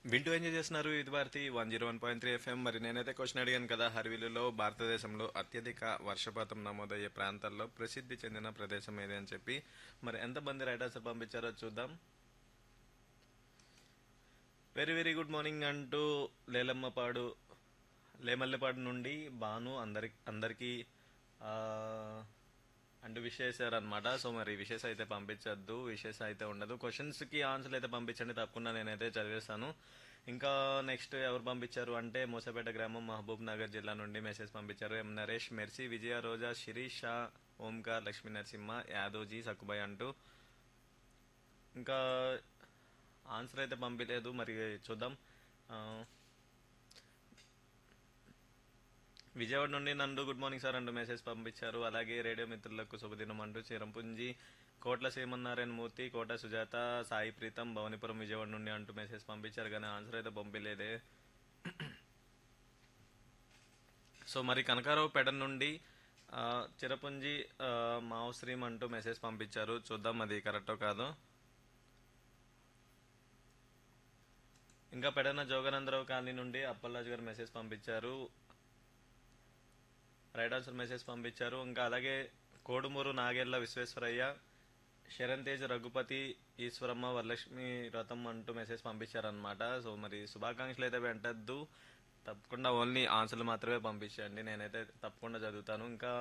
వింటూ ఎంజాయ్ చేస్తున్నారు ఇది Bharati one zero one point three FM మరి నేనైతే క్వశ్చన్ అడిగాను కదా హర్విలులో భారతదేశంలో అత్యధిక వర్షపాతం నమోదయ్యే ప్రాంతాల్లో ప్రసిద్ధి చెందిన ప్రదేశం ఏది అని చెప్పి మరి ఎంతమంది రైటర్స్ పంపించారో చూద్దాం వెరీ వెరీ గుడ్ మార్నింగ్ అంటూ లేలమ్మపాడు లేమల్లెపాడు నుండి బాను అందరి అందరికీ ఆ, అంటూ విషేసారు అనమాట సో మరి విషేస్ అయితే పంపించద్దు విషేస్ అయితే ఉండదు క్వశ్చన్స్ కి ఆన్సర్లు అయితే పంపించండి తప్పకుండా నేనైతే చదివేస్తాను ఇంకా నెక్స్ట్ ఎవరు పంపించారు అంటే మూసపేట గ్రామం మహబూబ్ నగర్ జిల్లా నుండి మెసేజ్ పంపించారు ఎం నరేష్ మెర్సీ విజయ రోజా శిరీష్ షా ఓంకార్ లక్ష్మీ నరసింహ యాదవ్జీ సక్కుబాయ్ అంటూ ఇంకా ఆన్సర్ అయితే పంపించలేదు మరి చూద్దాం ఆ, విజయవాడ నుండి నందు గుడ్ మార్నింగ్ సార్ అంటూ మెసేజ్ పంపించారు అలాగే రేడియో మిత్రులకు శుభదినం అంటూ చిరంపుంజి కోట్ల శ్రీమన్నారాయణ మూర్తి కోట సుజాత సాయి ప్రీతం భవనిపురం విజయవాడ నుండి అంటూ మెసేజ్ పంపించారు కానీ ఆన్సర్ అయితే పంపించలేదే సో మరి కనకారావు పెడ నుండి ఆ, చిరపుంజి ఆ, మావశ్రీం అంటూ మెసేజ్ పంపించారు చూద్దాం అది కరెక్టో కాదో ఇంకా పెడన జోగనందరావు కాలనీ నుండి అప్పలరాజు గారు మెసేజ్ పంపించారు రైట్ ఆన్సర్ మెసేజ్ పంపించారు ఇంకా అలాగే కోడుమూరు నాగేళ్ల విశ్వేశ్వరయ్య శరణ్ తేజ్ రఘుపతి ఈశ్వరమ్మ వరలక్ష్మి రథం అంటూ మెసేజ్ పంపించారనమాట సో మరి శుభాకాంక్షలు అయితే వెంటద్దు తప్పకుండా ఓన్లీ ఆన్సర్లు మాత్రమే పంపించండి నేనైతే తప్పకుండా చదువుతాను ఇంకా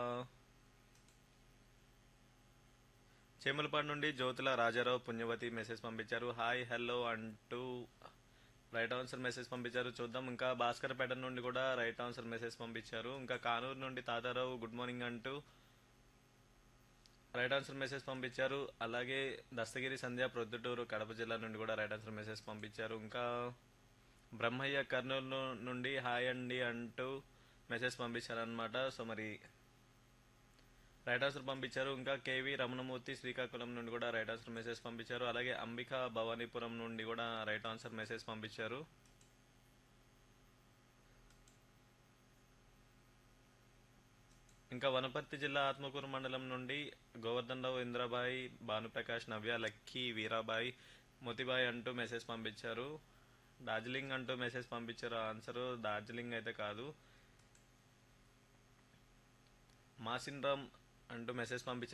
చేమలపాడు నుండి జ్యోతుల రాజారావు పుణ్యవతి మెసేజ్ పంపించారు హాయ్ హలో అంటూ రైట్ ఆన్సర్ మెసేజ్ పంపించారు చూద్దాం ఇంకా భాస్కర్ పేట నుండి కూడా రైట్ ఆన్సర్ మెసేజ్ పంపించారు ఇంకా కానూరు నుండి తాతారావు గుడ్ మార్నింగ్ అంటూ రైట్ ఆన్సర్ మెసేజ్ పంపించారు అలాగే దస్తగిరి సంధ్య ప్రొద్దుటూరు కడప జిల్లా నుండి కూడా రైట్ ఆన్సర్ మెసేజ్ పంపించారు ఇంకా బ్రహ్మయ్య కర్నూలు నుండి హాయ్ అండి అంటూ మెసేజ్ పంపించారు అనమాట సో మరి రైట్ ఆన్సర్ పంపించారు ఇంకా కేవీ రమణమూర్తి శ్రీకాకుళం నుండి కూడా రైట్ ఆన్సర్ మెసేజ్ పంపించారు అలాగే అంబిక భవానీపురం నుండి కూడా రైట్ ఆన్సర్ మెసేజ్ పంపించారు ఇంకా వనపర్తి జిల్లా ఆత్మకూరు మండలం నుండి గోవర్ధన్ రావు ఇంద్రబాయి భానుప్రకాష్ నవ్య లక్కీ వీరాబాయి మొతిబాయి అంటూ మెసేజ్ పంపించారు డార్జిలింగ్ అంటూ మెసేజ్ పంపించారు ఆన్సర్ డార్జిలింగ్ అయితే కాదు మాసిన్ రామ్ అంటూ మెసేజ్ పంపించారు